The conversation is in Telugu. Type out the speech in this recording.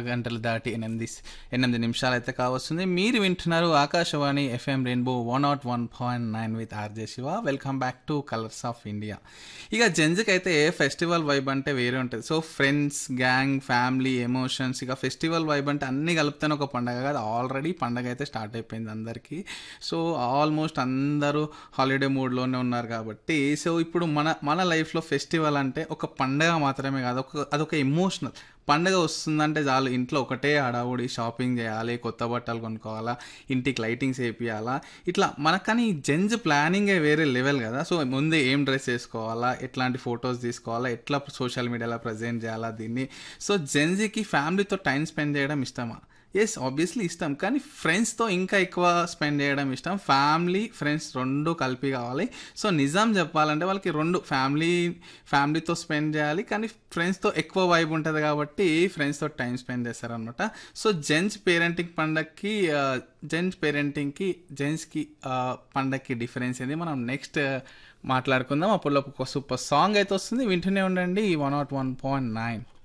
గంటలు దాటి ఎనిమిది ఎనిమిది నిమిషాలు అయితే కావస్తుంది మీరు వింటున్నారు Akashvani FM rainbow one naught one point nine with RJ Shiva welcome back to colours of India ఇక జెంజ్కి అయితే ఫెస్టివల్ వైబ్ అంటే వేరే ఉంటుంది so friends gang family emotions ఇక ఫెస్టివల్ వైబ్ అంటే అన్ని కలుపుతానే ఒక పండగ కాదు ఆల్రెడీ పండగ అయితే స్టార్ట్ అయిపోయింది అందరికీ సో ఆల్మోస్ట్ అందరూ హాలిడే మూడ్లోనే ఉన్నారు కాబట్టి సో ఇప్పుడు మన మన లైఫ్లో ఫెస్టివల్ అంటే ఒక పండగ మాత్రమే కాదు ఒక అదొక ఎమోషనల్ పండగ వస్తుందంటే చాలు ఇంట్లో ఒకటే హడావుడి షాపింగ్ చేయాలి కొత్త బట్టలు కొనుక్కోవాలా ఇంటికి లైటింగ్స్ వేపియాలా ఇట్లా మనకు కానీ జెంజ్ ప్లానింగే వేరే లెవెల్ కదా సో ముందే ఏం డ్రెస్ వేసుకోవాలా ఎట్లాంటి ఫొటోస్ తీసుకోవాలా ఎట్లా సోషల్ మీడియాలో ప్రజెంట్ చేయాలా దీన్ని సో జెన్జీకి ఫ్యామిలీతో టైం స్పెండ్ చేయడం ఇష్టమా ఎస్ ఆబ్వియస్లీ ఇష్టం కానీ ఫ్రెండ్స్తో ఇంకా ఎక్కువ స్పెండ్ చేయడం ఇష్టం ఫ్యామిలీ ఫ్రెండ్స్ రెండు కలిపి కావాలి సో నిజం చెప్పాలంటే వాళ్ళకి రెండు ఫ్యామిలీ ఫ్యామిలీతో స్పెండ్ చేయాలి కానీ ఫ్రెండ్స్తో ఎక్కువ వైబ్ ఉంటుంది కాబట్టి ఫ్రెండ్స్తో టైం స్పెండ్ చేస్తారనమాట సో జెంట్స్ పేరెంటింగ్ పండగకి జెంట్స్ పేరెంటింగ్కి జెంట్స్కి పండగకి డిఫరెన్స్ ఏంది మనం నెక్స్ట్ మాట్లాడుకుందాం అప్పుడు ఒక సూపర్ సాంగ్ అయితే వస్తుంది వింటూనే ఉండండి one naught one point nine